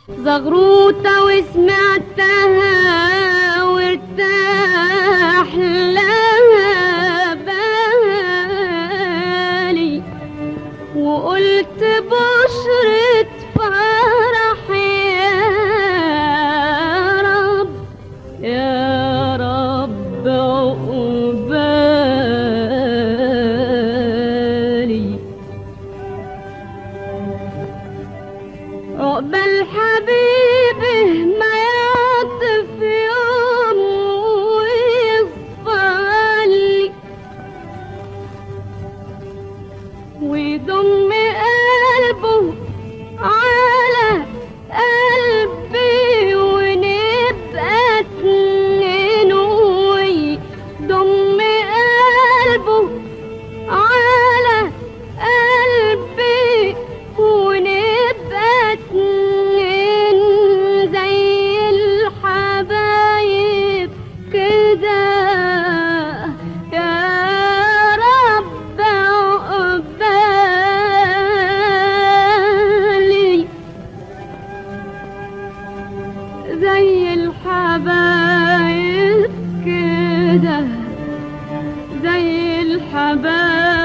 زغروطة وسمعتها وارتاح لها بالي وقلت بشرة فرح يا رب يا رب عقبالي عقبال حبيبي ما يعطف يوم ويصفالي ويضم قلبه على قلبي ونبقى اتنين ويضم قلبه على قلبي ونبقى اتنين زي الحبايب كده يا رب عقبالي زي الحبايب كده زي الحبايب